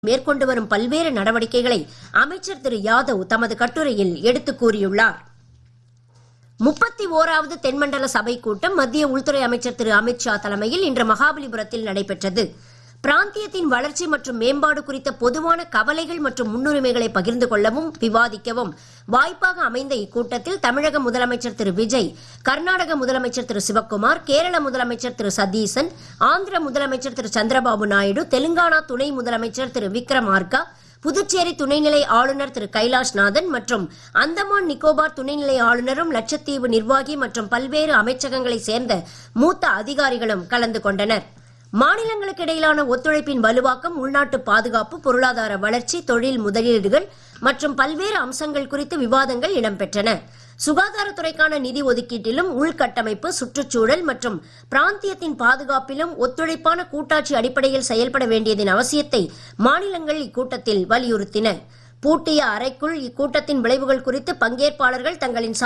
மேற்கொண்டு வரும் பல்வேறு நடவடிக்கைகளை அமைச்சர் திரு யாதவ் தமது கட்டுரையில் எடுத்துக் கூறியுள்ளார் முப்பத்தி ஓராவது தென்மண்டல சபை கூட்டம் மத்திய உள்துறை அமைச்சர் திரு அமித்ஷா தலைமையில் இன்று மகாபலிபுரத்தில் நடைபெற்றது பிராந்தியத்தின் வளர்ச்சி மற்றும் மேம்பாடு குறித்த பொதுவான கவலைகள் மற்றும் முன்னுரிமைகளை பகிர்ந்து கொள்ளவும் விவாதிக்கவும் வாய்ப்பாக அமைந்த இக்கூட்டத்தில் தமிழக முதலமைச்சர் திரு விஜய் கர்நாடக முதலமைச்சர் திரு சிவக்குமார் கேரள முதலமைச்சர் திரு சதீசன் ஆந்திர முதலமைச்சர் திரு சந்திரபாபு நாயுடு தெலுங்கானா துணை முதலமைச்சர் திரு விக்ரமார்கா புதுச்சேரி துணைநிலை ஆளுநர் திரு கைலாஷ்நாதன் மற்றும் அந்தமான் நிக்கோபார் துணைநிலை ஆளுநரும் லட்சத்தீவு நிர்வாகி மற்றும் பல்வேறு அமைச்சகங்களைச் சேர்ந்த மூத்த அதிகாரிகளும் கலந்து கொண்டனர் மாநிலங்களுக்கு இடையிலான ஒத்துழைப்பின் வலுவாக்கம் உள்நாட்டு பாதுகாப்பு பொருளாதார வளர்ச்சி தொழில் முதலீடுகள் மற்றும் பல்வேறு அம்சங்கள் குறித்து விவாதங்கள் இடம்பெற்றன சுகாதாரத்துறைக்கான நிதி ஒதுக்கீட்டிலும் உள்கட்டமைப்பு சுற்றுச்சூழல் மற்றும் பிராந்தியத்தின் பாதுகாப்பிலும் ஒத்துழைப்பான கூட்டாட்சி அடிப்படையில் செயல்பட வேண்டியதன் அவசியத்தை மாநிலங்கள் இக்கூட்டத்தில் வலியுறுத்தின பூட்டிய அறைக்குள் இக்கூட்டத்தின் விளைவுகள் குறித்து பங்கேற்பாளர்கள் தங்களின்